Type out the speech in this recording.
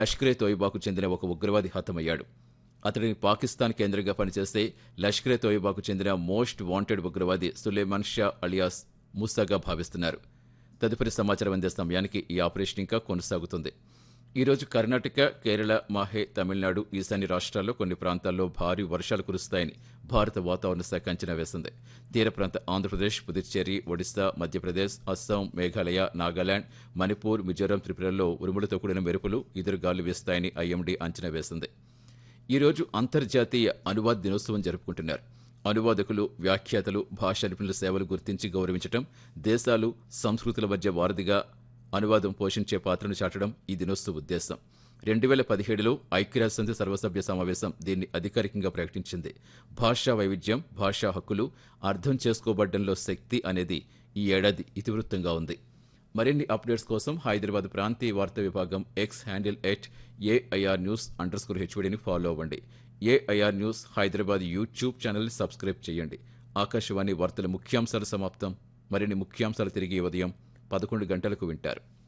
లష్కరే తోయిబాకు చెందిన ఒక ఉగ్రవాది హతమయ్యాడు అతడిని పాకిస్తాన్ కేంద్రంగా పనిచేసే లష్కరే తోయిబాకు చెందిన మోస్ట్ వాంటెడ్ ఉగ్రవాది సులేమాన్ షా అలియాస్ ముసాగా భావిస్తున్నారు తదుపరి సమాచారం అందే సమయానికి ఈ ఆపరేషన్ ఇంకా కొనసాగుతుంది ఈరోజు కర్ణాటక కేరళ మాహే తమిళనాడు ఈశాన్య రాష్ట్రాల్లో కొన్ని ప్రాంతాల్లో భారీ వర్షాలు కురుస్తాయని భారత వాతావరణ శాఖ అంచనా వేసింది తీర ప్రాంత ఆంధ్రప్రదేశ్ పుదుచ్చేరి ఒడిశా మధ్యప్రదేశ్ అస్సాం మేఘాలయ నాగాలాండ్ మణిపూర్ మిజోరాం త్రిపురల్లో ఉరుములతో కూడిన మెరుపులు ఎదురుగాలు వీస్తాయని ఐఎండీ అంచనా వేసింది ఈరోజు అంతర్జాతీయ అనువాద దినోత్సవం జరుపుకుంటున్నారు అనువాదకులు వ్యాఖ్యాతలు భాషా నిపుణుల సేవలు గుర్తించి గౌరవించటం దేశాలు సంస్కృతుల మధ్య వారధిగా అనువాదం పోషించే పాత్రను చాటడం ఈ దినోత్సవ ఉద్దేశం రెండు వేల పదిహేడులో ఐక్యరాజ్యసమితి సర్వసభ్య సమావేశం దీన్ని అధికారికంగా ప్రకటించింది భాషా వైవిధ్యం భాషా హక్కులు అర్థం చేసుకోబడ్డంలో శక్తి అనేది ఈ ఏడాది ఇతివృత్తంగా ఉంది మరిన్ని అప్డేట్స్ కోసం హైదరాబాద్ ప్రాంతీయ వార్తా విభాగం X handle at AIR news underscore స్కోర్ హెచ్వడిని ఫాలో అవ్వండి ఏఐఆర్ న్యూస్ హైదరాబాద్ యూట్యూబ్ ఛానల్ని సబ్స్క్రైబ్ చేయండి ఆకాశవాణి వార్తల ముఖ్యాంశాలు సమాప్తం మరిన్ని ముఖ్యాంశాలు తిరిగి ఉదయం పదకొండు గంటలకు వింటారు